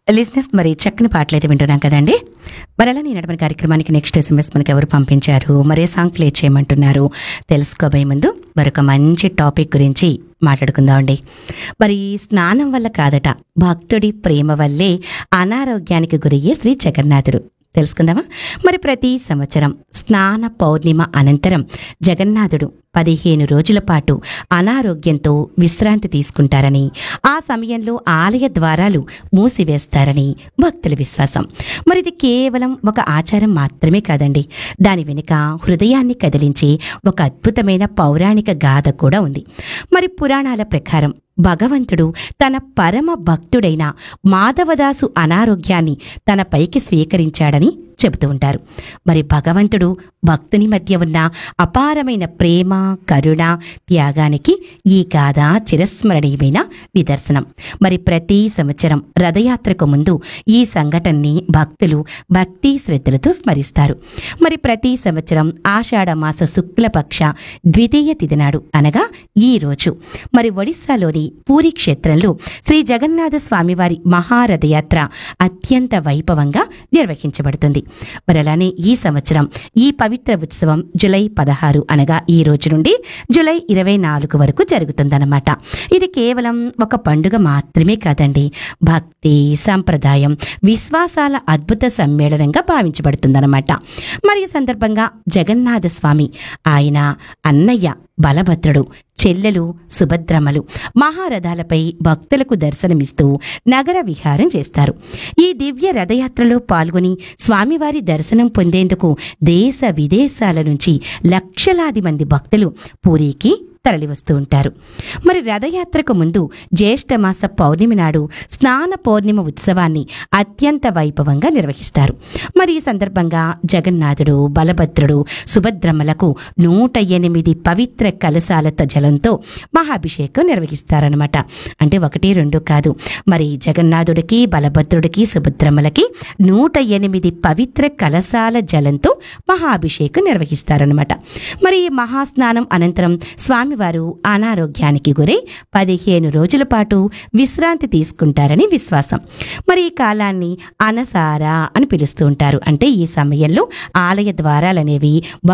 లిజినెస్ మరి చక్కని పాటలు అయితే వింటున్నాం కదండి మరి అలా నేను నడపని కార్యక్రమానికి నెక్స్ట్ ఎస్ఎంఎస్ మనకి ఎవరు పంపించారు మరే సాంగ్ ప్లే చేయమంటున్నారు తెలుసుకోబోయే ముందు మరొక మంచి టాపిక్ గురించి మాట్లాడుకుందామండి మరి స్నానం వల్ల కాదట భక్తుడి ప్రేమ వల్లే అనారోగ్యానికి గురయ్యే శ్రీ జగన్నాథుడు తెలుసుకుందామా మరి ప్రతి సంవత్సరం స్నాన పౌర్ణిమ అనంతరం జగన్నాథుడు పదిహేను రోజుల పాటు అనారోగ్యంతో విశ్రాంతి తీసుకుంటారని ఆ సమయంలో ఆలయ ద్వారాలు మూసివేస్తారని భక్తుల విశ్వాసం మరి ఇది కేవలం ఒక ఆచారం మాత్రమే కాదండి దాని వెనుక హృదయాన్ని కదిలించే ఒక అద్భుతమైన పౌరాణిక గాథ కూడా ఉంది మరి పురాణాల ప్రకారం భగవంతుడు తన పరమ భక్తుడైన మాధవదాసు అనారోగ్యాన్ని తన పైకి స్వీకరించాడని చెబుతూ ఉంటారు మరి భగవంతుడు భక్తుని మధ్య ఉన్న అపారమైన ప్రేమ కరుణ త్యాగానికి ఈ గాథ చిరస్మరణీయమైన నిదర్శనం మరి ప్రతి సంవత్సరం రథయాత్రకు ముందు ఈ సంఘటనని భక్తులు భక్తి శ్రద్ధలతో స్మరిస్తారు మరి ప్రతి సంవత్సరం ఆషాఢ మాస శుక్లపక్ష ద్వితీయ తిథి నాడు అనగా ఈ రోజు మరి ఒడిశాలోని పూరి క్షేత్రంలో శ్రీ జగన్నాథ స్వామివారి మహారథయాత్ర అత్యంత వైభవంగా నిర్వహించబడుతుంది మరి అలానే ఈ సంవత్సరం ఈ పవిత్ర ఉత్సవం జులై పదహారు అనగా ఈ రోజు నుండి జులై ఇరవై నాలుగు వరకు జరుగుతుందన్నమాట ఇది కేవలం ఒక పండుగ మాత్రమే కాదండి భక్తి సంప్రదాయం విశ్వాసాల అద్భుత సమ్మేళనంగా భావించబడుతుందన్నమాట మరి ఈ సందర్భంగా జగన్నాథ స్వామి ఆయన అన్నయ్య బలభద్రుడు చెల్లెలు సుభద్రమ్మలు మహారథాలపై భక్తులకు దర్శనమిస్తూ నగర విహారం చేస్తారు ఈ దివ్య రథయాత్రలో పాల్గొని స్వామివారి దర్శనం పొందేందుకు దేశ విదేశాల నుంచి లక్షలాది మంది భక్తులు పూరికి తరలివస్తూ ఉంటారు మరి రథయాత్రకు ముందు జ్యేష్ఠమాస పౌర్ణమి నాడు స్నాన పౌర్ణిమ ఉత్సవాన్ని అత్యంత వైభవంగా నిర్వహిస్తారు మరి ఈ సందర్భంగా జగన్నాథుడు బలభద్రుడు సుభద్రమ్మలకు నూట ఎనిమిది పవిత్ర కలశాలత జలంతో మహాభిషేకం నిర్వహిస్తారనమాట అంటే ఒకటి రెండు కాదు మరి జగన్నాథుడికి బలభద్రుడికి సుభద్రమ్మలకి నూట ఎనిమిది పవిత్ర కలశాల జలంతో మహాభిషేకం నిర్వహిస్తారనమాట మరి ఈ మహాస్నానం అనంతరం స్వామివారు అనారోగ్యానికి గురై పదిహేను రోజుల పాటు విశ్రాంతి తీసుకుంటారని విశ్వాసం మరి ఈ కాలాన్ని అనసార అని పిలుస్తూ ఉంటారు అంటే ఈ సమయంలో ఆలయ ద్వారాలనేవి